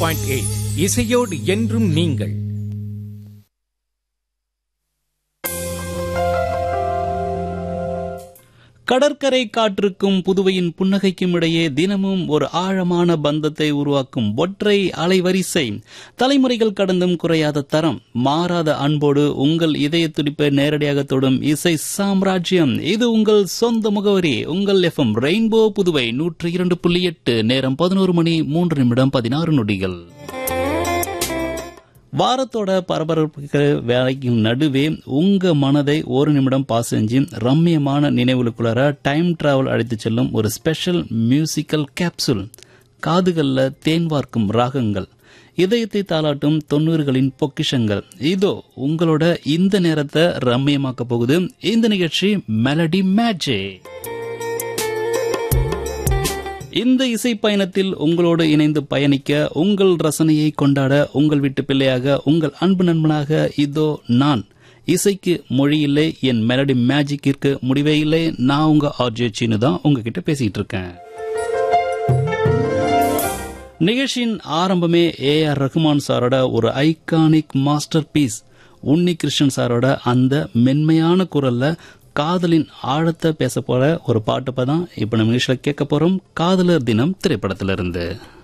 point eight இசையோடு என்றும் நீங்கள் கடற்கரை காற்றுக்கும் புதுவையின் புன்னகைக்கும் இடையே தினமும் ஒரு ஆழமான பந்தத்தை உருவாக்கும் ஒற்றை அலைவரிசை தலைமுறைகள் கடந்தும் குறையாத தரம் மாறாத அன்போடு உங்கள் இதய துடிப்பை நேரடியாக தொடும் இசை சாம்ராஜ்யம் இது உங்கள் சொந்த முகவரி உங்கள் எஃப்எம் ரெயின்போ புதுவை நூற்றி இரண்டு புள்ளி எட்டு நேரம் பதினோரு மணி மூன்று நிமிடம் பதினாறு நொடிகள் வாரத்தோட பரபரப்புக்கு வேலைக்கு நடுவே உங்க மனதை ஒரு நிமிடம் பாஸ் செஞ்சு ரம்மியமான நினைவுகளுக்குள்ளார டைம் டிராவல் அழைத்து செல்லும் ஒரு ஸ்பெஷல் மியூசிக்கல் கேப்சூல் காதுகள்ல தேன் வார்க்கும் ராகங்கள் இதயத்தை தாளாட்டும் தொண்ணூறுகளின் பொக்கிஷங்கள் இதோ உங்களோட இந்த நேரத்தை ரம்மியமாக்க போகுது இந்த நிகழ்ச்சி மெலடி மேஜிக் இந்த இசை பயணத்தில் உங்களோடு இணைந்து பயணிக்க உங்கள் ரசனையை கொண்டாட உங்கள் வீட்டு பிள்ளையாக உங்கள் அன்பு நண்பனாக இதோ நான் இசைக்கு மொழி இல்லை என் மெலடி மேஜிக்கிற்கு முடிவே இல்லை நான் உங்க ஆர்ஜே சீனு தான் உங்ககிட்ட பேசிட்டு இருக்கேன் நிகழ்ச்சியின் ஆரம்பமே ஏ ஆர் ரஹ்மான் சாரோட ஒரு iconic masterpiece Unni Krishnan சாரோட அந்த மென்மையான குரல்ல காதலின் ஆழத்தை பேச போற ஒரு பாட்டு தான் இப்ப நம்ம நிகழ்ச்சியில கேட்க போறோம் காதலர் தினம் திரைப்படத்திலிருந்து